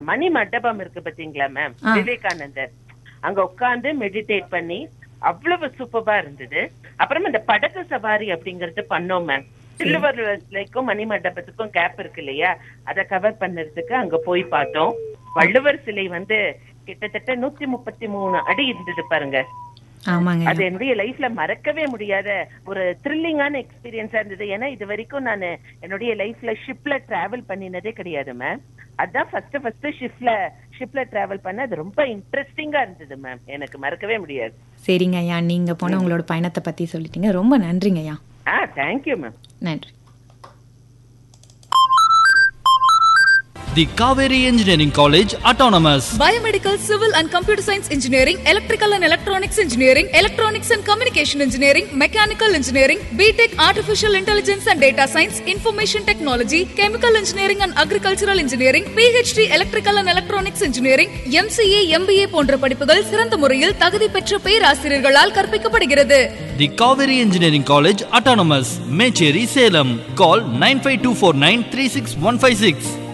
மணி மண்டபம் இருக்கு பாத்தீங்களா மேம் ஆ. விவேகானந்தர் அங்க உட்கார்ந்து மெடிடேட் பண்ணி அவ்வளவு சூப்பரா இருந்தது அப்புறம் இந்த படகு சவாரி அப்படிங்கறது பண்ணோம் மேம் திருவள்ளுவர்லைக்கும் மணி மண்டபத்துக்கும் கேப் இருக்கு இல்லையா அதை கவர் பண்ணறதுக்கு அங்க போய் பார்த்தோம் வள்ளுவர் சிலை வந்து கிட்டத்தட்ட நூத்தி முப்பத்தி மூணு அடி இருந்தது பாருங்க ஆமாங்க அது என்னுடைய லைஃப்ல மறக்கவே முடியாத ஒரு த்ரில்லிங்கான எக்ஸ்பீரியன்ஸா இருந்தது ஏன்னா இது வரைக்கும் நான் என்னுடைய லைஃப்ல ஷிப்ல டிராவல் பண்ணினதே கிடையாது மேம் அதான் ஃபர்ஸ்ட் ஃபர்ஸ்ட் ஷிப்ல ஷிப்ல டிராவல் பண்ண அது ரொம்ப இன்ட்ரெஸ்டிங்கா இருந்தது மேம் எனக்கு மறக்கவே முடியாது சரிங்க ஐயா நீங்க போன உங்களோட பயணத்தை பத்தி சொல்லிட்டீங்க ரொம்ப நன்றிங்க ஐயா ஆ தேங்க்யூ மேம் நன்றி The Kaveri Engineering College Autonomous. Biomedical, Civil and Computer Science Engineering, Electrical and Electronics Engineering, Electronics and Communication Engineering, Mechanical Engineering, BTech Artificial Intelligence and Data Science, Information Technology, Chemical Engineering and Agricultural Engineering, PhD Electrical and Electronics Engineering, MCA, MBA போன்ற படிப்புகள் சிறந்த முறையில் தகுதி பெற்ற பேராசிரியர்களால் கற்பிக்கப்படுகிறது The Kaveri Engineering College Autonomous. Mecheri Salem. Call 95249 36156.